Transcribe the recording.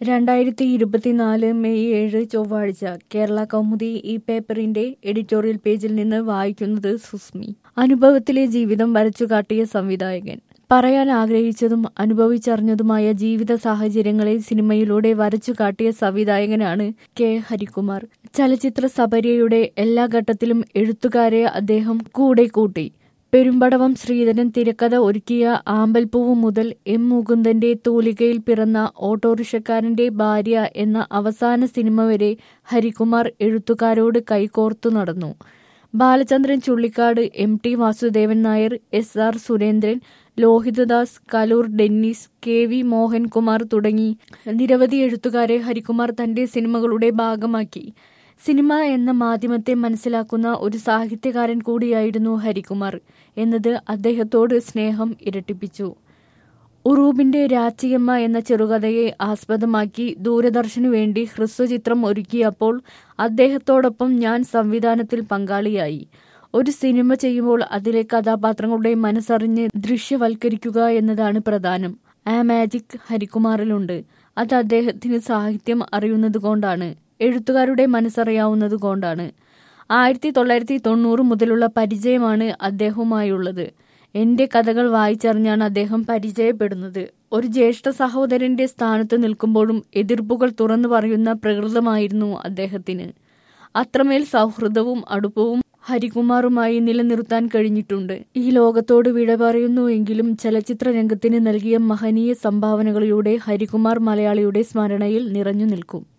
രണ്ടായിരത്തി ഇരുപത്തിനാല് മെയ് ഏഴ് ചൊവ്വാഴ്ച കേരള കൗമുദി ഈ പേപ്പറിന്റെ എഡിറ്റോറിയൽ പേജിൽ നിന്ന് വായിക്കുന്നത് സുസ്മി അനുഭവത്തിലെ ജീവിതം വരച്ചുകാട്ടിയ സംവിധായകൻ പറയാൻ ആഗ്രഹിച്ചതും അനുഭവിച്ചറിഞ്ഞതുമായ ജീവിത സാഹചര്യങ്ങളെ സിനിമയിലൂടെ വരച്ചു കാട്ടിയ സംവിധായകനാണ് കെ ഹരികുമാർ ചലച്ചിത്ര സബരിയുടെ എല്ലാ ഘട്ടത്തിലും എഴുത്തുകാരെ അദ്ദേഹം കൂടെ കൂട്ടി പെരുമ്പടവം ശ്രീധരൻ തിരക്കഥ ഒരുക്കിയ ആമ്പൽപ്പൂവ് മുതൽ എം മുകുന്ദന്റെ തൂലികയിൽ പിറന്ന ഓട്ടോറിക്ഷക്കാരന്റെ ഭാര്യ എന്ന അവസാന സിനിമ വരെ ഹരികുമാർ എഴുത്തുകാരോട് കൈകോർത്തു നടന്നു Balachandran Chullikkad M T Vasudevan Nair S R Surendran Lohithadas Kaloor Dennis K V Mohankumar തുടങ്ങി നിരവധി എഴുത്തുകാരെ ഹരികുമാർ തന്റെ സിനിമകളുടെ ഭാഗമാക്കി സിനിമ എന്ന മാധ്യമത്തെ മനസ്സിലാക്കുന്ന ഒരു സാഹിത്യകാരൻ കൂടിയായിരുന്നു ഹരികുമാർ എന്നത് അദ്ദേഹത്തോട് സ്നേഹം ഇരട്ടിപ്പിച്ചു ഉറൂബിന്റെ രാച്ചിയമ്മ എന്ന ചെറുകഥയെ ആസ്പദമാക്കി ദൂരദർശനു വേണ്ടി ഹ്രസ്വചിത്രം ഒരുക്കിയപ്പോൾ അദ്ദേഹത്തോടൊപ്പം ഞാൻ സംവിധാനത്തിൽ പങ്കാളിയായി ഒരു സിനിമ ചെയ്യുമ്പോൾ അതിലെ കഥാപാത്രങ്ങളുടെ മനസ്സറിഞ്ഞ് ദൃശ്യവൽക്കരിക്കുക എന്നതാണ് പ്രധാനം ആ മാജിക് ഹരികുമാറിലുണ്ട് അത് അദ്ദേഹത്തിന് സാഹിത്യം അറിയുന്നത് കൊണ്ടാണ് എഴുത്തുകാരുടെ മനസ്സറിയാവുന്നത് കൊണ്ടാണ് ആയിരത്തി തൊള്ളായിരത്തി തൊണ്ണൂറ് മുതലുള്ള പരിചയമാണ് അദ്ദേഹവുമായുള്ളത് എന്റെ കഥകൾ വായിച്ചറിഞ്ഞാണ് അദ്ദേഹം പരിചയപ്പെടുന്നത് ഒരു ജ്യേഷ്ഠ സഹോദരന്റെ സ്ഥാനത്ത് നിൽക്കുമ്പോഴും എതിർപ്പുകൾ തുറന്നു പറയുന്ന പ്രകൃതമായിരുന്നു അദ്ദേഹത്തിന് അത്രമേൽ സൗഹൃദവും അടുപ്പവും ഹരികുമാറുമായി നിലനിർത്താൻ കഴിഞ്ഞിട്ടുണ്ട് ഈ ലോകത്തോട് വിട പറയുന്നുവെങ്കിലും ചലച്ചിത്ര രംഗത്തിന് നൽകിയ മഹനീയ സംഭാവനകളിലൂടെ ഹരികുമാർ മലയാളിയുടെ സ്മരണയിൽ നിറഞ്ഞു നിൽക്കും